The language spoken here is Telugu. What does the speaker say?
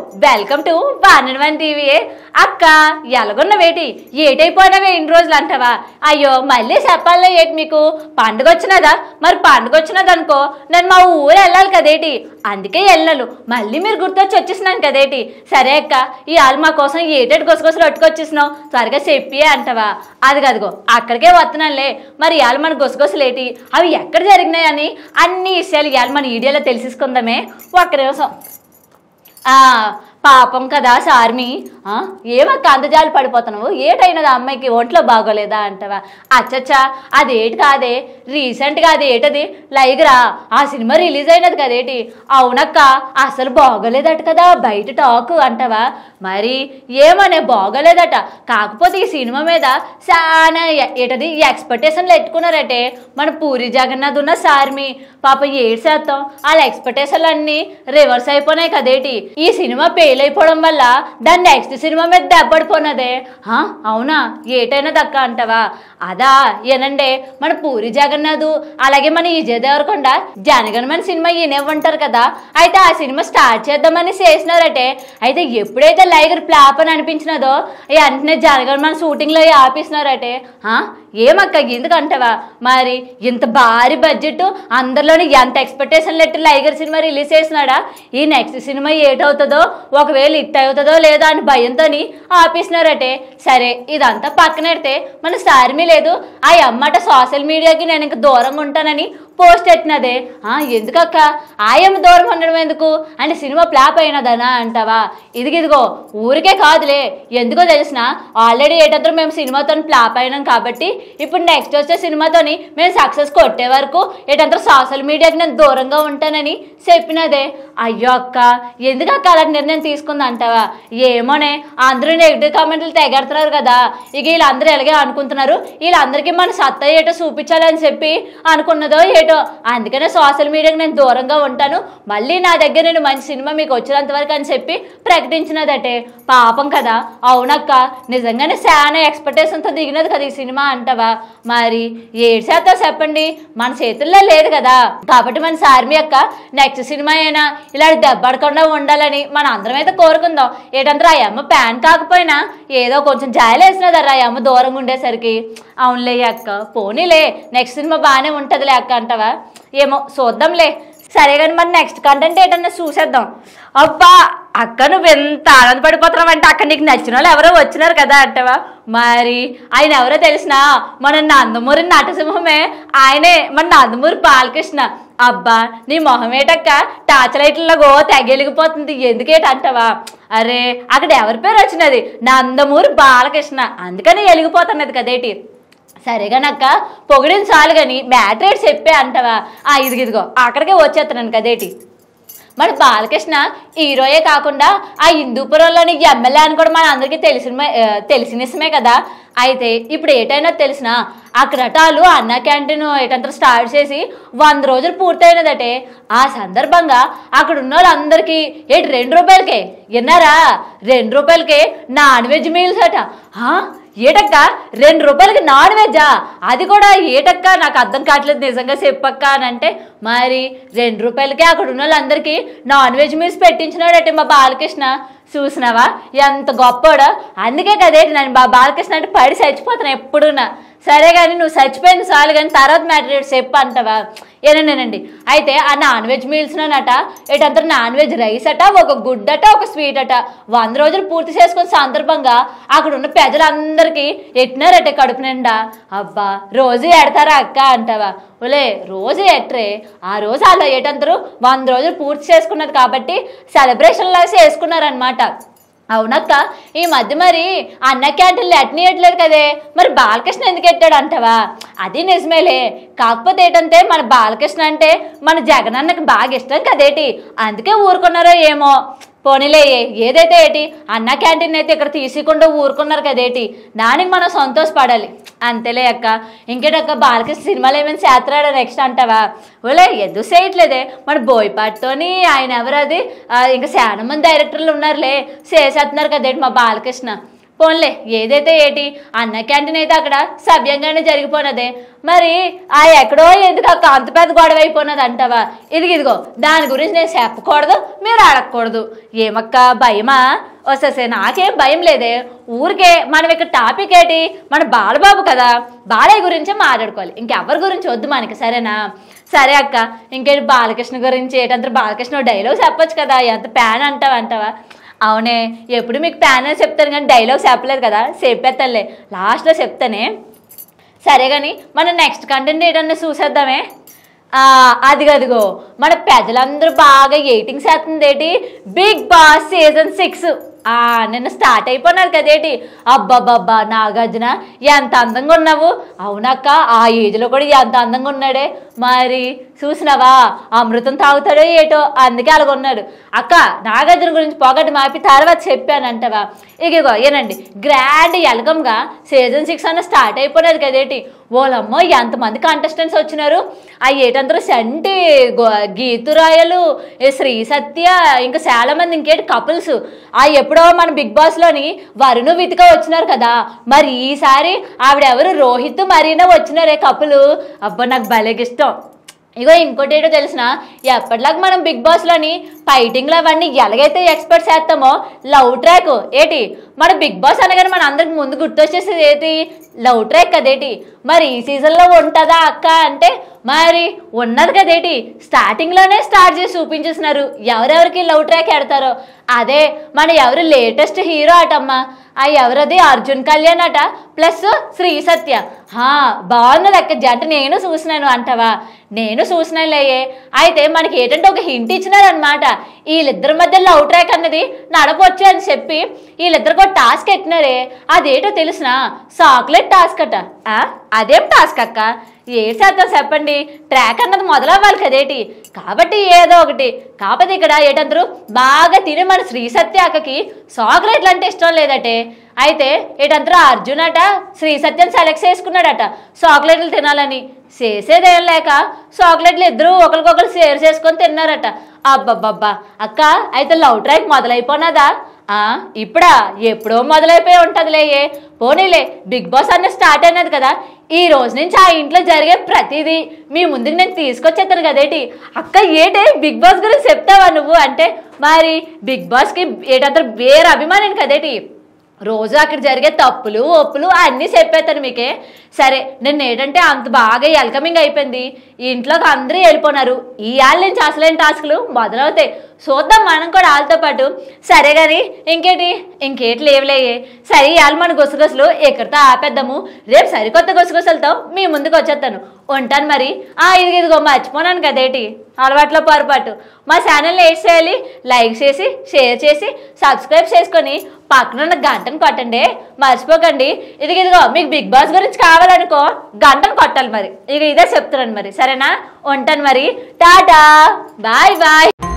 వెల్కమ్ టు వన్ టీవీ అక్క ఎలాగున్నవేటి ఏటైపోయినవే ఇన్ని రోజులు అంటావా అయ్యో మళ్ళీ చెప్పాలే ఏంటి మీకు పండుగ వచ్చినదా మరి పండుగ వచ్చినది అనుకో నేను మా ఊరు వెళ్ళాలి కదేటి అందుకే వెళ్ళాను మళ్ళీ మీరు గుర్తొచ్చి వచ్చేసినాను కదేటి సరే అక్క ఇవాళ మా కోసం ఏటేటి గొసగొసలు పట్టుకొచ్చేసినావు త్వరగా చెప్పియే అంటావా అది కదుగో అక్కడికే వస్తున్నానులే మరి ఇవాళ మన గొసగొసలేటి అవి ఎక్కడ జరిగినాయని అన్ని విషయాలు ఇవాళ మన వీడియోలో తెలిసేసుకుందామే ఒక్క నిమిషం ఆ పాపం కదా సార్మి ఆ, ఏమక్క అందజాలు పడిపోతున్నావు ఏటైనది ఆ అమ్మాయికి ఒంట్లో బాగోలేదా అంటవా అచ్చచ్చా అదేటి కాదే రీసెంట్గా అది ఏటది లైగరా ఆ సినిమా రిలీజ్ అయినది కదేటి అవునక్క అసలు బాగోలేదట కదా బయట టాక్ అంటవా మరి ఏమనే బాగోలేదట కాకపోతే ఈ సినిమా మీద చాలా ఎ- ఏటది ఎక్స్పెక్టేషన్లు ఎట్టుకున్నారటే మన పూరి జగన్నాథ్ ఉన్న సార్మి పాప ఏడు శాతం వాళ్ళ ఎక్స్పెక్టేషన్లు అన్నీ రివర్స్ అయిపోయినాయి కదేటి ఈ సినిమా ఫెయిల్ అయిపోవడం వల్ల దాని నెక్స్ట్ సినిమా మీద దెబ్బడిపోయినదే హా, అవునా ఏటైనా దక్క అంటావా అదా ఏనండే మన పూరి జగన్నాథ్ అలాగే మన విజయ్ దేవరకొండ జనగణమన సినిమా ఈయనేమంటారు కదా అయితే ఆ సినిమా స్టార్ట్ చేద్దామని చేసినారటే అయితే ఎప్పుడైతే లైగర్ ప్లాప్ అని అనిపించినదో వెంటనే జనగణమన షూటింగ్లో ఆపేసినారటే హా, ఏమక్క ఎందుకు అంటావా మరి ఇంత భారీ బడ్జెట్ అందరిలోని ఎంత ఎక్స్పెక్టేషన్ లెటర్ లైగర్ సినిమా రిలీజ్ చేసినాడా ఈ నెక్స్ట్ సినిమా ఏటవుతుందో ఒకవేళ ఇట్ అవుతుందో లేదా అని భయంతో ఆపేసినారటే సరే ఇదంతా పక్కనెడితే మన సార్మి లేదు ఆ అమ్మట సోషల్ మీడియాకి నేను ఇంక దూరంగా ఉంటానని పోస్ట్ పెట్టినదే ఆ, ఎందుకక్క ఆయమ్మ దూరం ఉండడం ఎందుకు అంటే సినిమా ఫ్లాప్ అయినదనా అంటావా ఇదిగిదిగో ఊరికే కాదులే ఎందుకో తెలిసిన ఆల్రెడీ ఏటంతా మేము సినిమాతో ఫ్లాప్ అయినాం కాబట్టి ఇప్పుడు నెక్స్ట్ వచ్చే సినిమాతోని మేము సక్సెస్ కొట్టే వరకు ఏటంతా సోషల్ మీడియాకి నేను దూరంగా ఉంటానని చెప్పినదే అయ్యో అక్క ఎందుకు అక్క అలాంటి నిర్ణయం తీసుకుంది అంటావా ఏమోనే అందరూ నెగిటివ్ కామెంట్లు తెగడుతున్నారు కదా ఇక వీళ్ళందరూ ఎలాగే అనుకుంటున్నారు వీళ్ళందరికీ మన సత్తా ఏటో చూపించాలని చెప్పి అనుకున్నదో ఏటో అందుకనే సోషల్ మీడియాకి నేను దూరంగా ఉంటాను మళ్ళీ నా దగ్గర నేను మంచి సినిమా మీకు వచ్చినంత వరకు అని చెప్పి ప్రకటించినదటే పాపం కదా అవునక్క నిజంగానే చాలా ఎక్స్పెక్టేషన్తో దిగినది కదా ఈ సినిమా అంటావా మరి ఏడు శాతం చెప్పండి మన చేతుల్లో లేదు కదా కాబట్టి మన సార్మి అక్క నెక్స్ట్ సినిమా అయినా ఇలా దెబ్బడకుండా ఉండాలని మన అందరం అయితే కోరుకుందాం ఏంటంటే ఆ అమ్మ ప్యాన్ కాకపోయినా ఏదో కొంచెం జాయిలు వేసినదరా ఆ అమ్మ దూరంగా ఉండేసరికి అవునులే అక్క పోనీలే నెక్స్ట్ సినిమా బాగానే ఉంటుందిలే అక్క అంటావా ఏమో చూద్దాంలే సరే కానీ మరి నెక్స్ట్ కంటెంట్ ఏంటన్నా చూసేద్దాం అబ్బా అక్క నువ్వు ఎంత ఆనందపడిపోతున్నావు అంటే అక్క నీకు నచ్చిన వాళ్ళు ఎవరో వచ్చినారు కదా అంటవా మరి ఆయన ఎవరో తెలిసిన మన నందమూరి నటసింహమే ఆయనే మన నందమూరి బాలకృష్ణ అబ్బా నీ మొహం ఏటక్క టార్చ్ లైట్లలో గో తెగెలిగిపోతుంది ఎందుకేట అంటావా అరే అక్కడ ఎవరి పేరు వచ్చినది నందమూరి బాలకృష్ణ అందుకని వెలిగిపోతున్నది కదేటి సరేగానక్క పొగిడిన చాలు కానీ బ్యాటరీ రేట్ చెప్పే అంటావా ఆ ఇదిగో ఇదిగో అక్కడికే వచ్చేస్తున్నాను కదేటి మన బాలకృష్ణ హీరోయే కాకుండా ఆ హిందూపురంలోని ఎమ్మెల్యే అని కూడా మన అందరికీ తెలిసిన తెలిసిన విషయమే కదా అయితే ఇప్పుడు ఏటైనా తెలిసిన ఆ క్రటాలు అన్న క్యాంటీన్ ఏటంతా స్టార్ట్ చేసి వంద రోజులు పూర్తయినదటే ఆ సందర్భంగా అక్కడ ఉన్న వాళ్ళందరికీ ఏటి రెండు రూపాయలకే విన్నారా రెండు రూపాయలకే నాన్ వెజ్ మీల్స్ అట ఆ? ఏటక్క రెండు రూపాయలకి నాన్ వెజ్జా అది కూడా ఏటక్క నాకు అర్థం కావట్లేదు నిజంగా చెప్పక్క అని అంటే మరి రెండు రూపాయలకే అక్కడ ఉన్న వాళ్ళందరికీ నాన్ వెజ్ మీల్స్ పెట్టించినాడట మా బాలకృష్ణ చూసినావా ఎంత గొప్పోడా అందుకే కదే నేను బా బాలకృష్ణ అంటే పడి చచ్చిపోతాను ఎప్పుడున్నా సరే కానీ నువ్వు చచ్చిపోయింది చాలు కానీ తర్వాత మ్యాటర్ చెప్పు అంటావా ఏనండి అయితే ఆ నాన్ వెజ్ మీల్స్లోనట ఏటంతా నాన్ వెజ్ రైస్ అట ఒక గుడ్ అట ఒక స్వీట్ అట వంద రోజులు పూర్తి చేసుకున్న సందర్భంగా అక్కడ ఉన్న ప్రజలందరికీ ఎట్టినారట కడుపు నిండా అబ్బా రోజు ఎడతారా అక్క అంటావా ఒలే రోజు ఎట్రే ఆ రోజు అలా ఏటందరూ వంద రోజులు పూర్తి చేసుకున్నది కాబట్టి సెలబ్రేషన్ లాగా చేసుకున్నారనమాట అవునక్క ఈ మధ్య మరి అన్న క్యాంటీన్లు ఎట్టనియట్లేదు కదే మరి బాలకృష్ణ ఎందుకు ఎట్టాడు అంటావా అది నిజమేలే కాకపోతే ఏంటంటే మన బాలకృష్ణ అంటే మన జగనన్నకి బాగా ఇష్టం కదేటి అందుకే ఊరుకున్నారో ఏమో పోనీలే ఏదైతే ఏంటి అన్న క్యాంటీన్ అయితే ఇక్కడ తీసుకోకుండా ఊరుకున్నారు కదేటి దానికి మనం సంతోషపడాలి అంతేలే అక్క ఇంకేటక్క బాలకృష్ణ సినిమాలు ఏమైనా చేస్తున్నాడా నెక్స్ట్ అంటావా ఓలే ఎదురు చేయట్లేదే మన బోయపాటితోని ఆయన ఎవరది ఆ, ఇంకా చాలా మంది డైరెక్టర్లు ఉన్నారులే చేసేస్తున్నారు కదేంటి మా బాలకృష్ణ పోన్లే ఏదైతే ఏటి అన్న క్యాంటీన్ అయితే అక్కడ సవ్యంగానే జరిగిపోయినదే మరి ఆ ఎక్కడో ఎందుకు అక్క అంత పెద్ద గొడవ అయిపోయినది అంటావా ఇదిగో ఇదిగో దాని గురించి నేను చెప్పకూడదు మీరు అడగకూడదు ఏమక్క భయమా వస్తే నాకేం భయం లేదే ఊరికే మనం ఇక్కడ టాపిక్ ఏంటి మన బాలబాబు కదా బాలయ్య గురించే మాట్లాడుకోవాలి ఇంకెవరి గురించి వద్దు మనకి సరేనా సరే అక్క ఇంకేంటి బాలకృష్ణ గురించి ఏంటంటే బాలకృష్ణ డైలాగ్ చెప్పొచ్చు కదా ఎంత ప్యాన్ అంటావా అంటావా అవునే ఎప్పుడు మీకు ప్యాన్ అని చెప్తాను కానీ డైలాగ్ చెప్పలేదు కదా చెప్పేస్తానులే లాస్ట్లో చెప్తానే సరే కానీ మనం నెక్స్ట్ కంటెంట్ ఏంటన్నా చూసేద్దామే ఆ, అదిగో అదిగో మన ప్రజలందరూ బాగా ఎయిటింగ్ చేస్తుంది ఏంటి బిగ్ బాస్ సీజన్ సిక్స్ ఆ నిన్న స్టార్ట్ అయిపోయినారు కదేటి అబ్బబ్బబ్బా నాగార్జున ఎంత అందంగా ఉన్నావు అవునక్క ఆ ఏజ్లో కూడా ఎంత అందంగా ఉన్నాడే మరి చూసినావా అమృతం తాగుతాడో ఏటో అందుకే అలాగ ఉన్నాడు అక్క నాగార్జున గురించి పొగటి మాపి తర్వాత చెప్పానంటవా ఇగో ఏనండి గ్రాండ్ వెల్కమ్గా సీజన్ సిక్స్ అన్న స్టార్ట్ అయిపోయినది కదేటి ఓలమ్మో ఎంతమంది కంటెస్టెంట్స్ వచ్చినారు ఆ ఏటందరూ సంటి గో- గీతురాయలు ఏ శ్రీ సత్య ఇంకా చాలా మంది ఇంకేటి కపుల్స్ ఆ ఎప్పుడో మన బిగ్ బాస్ లోని వరుణ్ వితిక వచ్చినారు కదా మరి ఈసారి ఆవిడెవరు రోహిత్ మరీనా వచ్చినారే కపులు అబ్బా నాకు భలేకి ఇష్టం ఇగో ఇంకోటి ఏంటో తెలిసిన ఎప్పటిలాగా మనం బిగ్ బాస్లోని ఫైటింగ్లు అవన్నీ ఎలాగైతే ఎక్స్పర్ట్ చేస్తామో లవ్ ట్రాక్ ఏంటి మన బిగ్ బాస్ అనగానే మన అందరికి ముందు గుర్తొచ్చేసేది ఏంటి లవ్ ట్రాక్ కదేటి మరి ఈ సీజన్లో ఉంటుందా అక్క అంటే మరి ఉన్నది కదేటి స్టార్టింగ్లోనే స్టార్ట్ చేసి చూపించేస్తున్నారు ఎవరెవరికి లవ్ ట్రాక్ ఎడతారో అదే మన ఎవరు లేటెస్ట్ హీరో అటమ్మా ఆ ఎవరది అర్జున్ కళ్యాణ్ అట ప్లస్ శ్రీ సత్య హా బాగున్నది అక్క జంట నేను చూసినాను అంటావా నేను చూసినానులేయే అయితే మనకి ఏంటంటే ఒక హింట్ ఇచ్చినారనమాట వీళ్ళిద్దరి మధ్య లవ్ ట్రాక్ అన్నది నడపొచ్చు అని చెప్పి వీళ్ళిద్దరికి ఒక టాస్క్ ఎట్టినారే అదేటో తెలిసిన చాక్లెట్ టాస్క్ అట ఆ, అదేం టాస్క్ అక్క ఏ చేద్దాం చెప్పండి ట్రాక్ అన్నది మొదలవ్వాలి కదేటి కాబట్టి ఏదో ఒకటి కాకపోతే ఇక్కడ ఏటందరూ బాగా తిని మన శ్రీ సత్య అక్కకి చాక్లెట్లు అంటే ఇష్టం లేదటే అయితే ఏటందరూ అర్జున్ అట శ్రీ సత్యం సెలెక్ట్ చేసుకున్నాడట చాక్లెట్లు తినాలని చేసేదేం లేక చాక్లెట్లు ఇద్దరు ఒకరికొకరు షేర్ చేసుకొని తిన్నారట అబ్బబ్బబ్బా అక్క అయితే లవ్ ట్రాక్ మొదలైపోయినదా ఆ ఇప్పుడా ఎప్పుడో మొదలైపోయి ఉంటుందిలేయే పోనీలే బిగ్ బాస్ అన్న స్టార్ట్ అయినది కదా ఈ రోజు నుంచి ఆ ఇంట్లో జరిగే ప్రతిదీ మీ ముందుకు నేను తీసుకొచ్చేస్తాను కదేటి అక్క ఏటే బిగ్ బాస్ గురించి చెప్తావా నువ్వు అంటే మరి బిగ్ బాస్కి ఏటంతా వేరే అభిమానం కదేటి రోజు అక్కడ జరిగే తప్పులు ఒప్పులు అన్నీ చెప్పేస్తాను మీకే సరే నేను ఏంటంటే అంత బాగా వెల్కమింగ్ అయిపోయింది ఈ ఇంట్లోకి అందరూ వెళ్ళిపోయినారు ఈ వాళ్ళ నుంచి అసలైన టాస్క్లు మొదలవుతాయి చూద్దాం మనం కూడా వాళ్ళతో పాటు సరే కానీ ఇంకేటి ఇంకేటి లేవులేయే సరే ఇవాళ మన గుసగుసలు ఎక్కడితో ఆపేద్దాము రేపు సరికొత్త గుసగుసలతో మీ ముందుకు వచ్చేస్తాను ఉంటాను మరి ఆ ఇది ఇదిగో మర్చిపోనాను కదేటి అలవాట్లో పొరపాటు మా ఛానల్ని ఏడ్ చేయాలి లైక్ చేసి షేర్ చేసి సబ్స్క్రైబ్ చేసుకొని పక్కన ఉన్న గంటను కొట్టండి మర్చిపోకండి ఇది ఇదిగో మీకు బిగ్ బాస్ గురించి కావాలనుకో గంటను కొట్టాలి మరి ఇక ఇదే చెప్తున్నాను మరి సరేనా ఉంటాను మరి టాటా బాయ్ బాయ్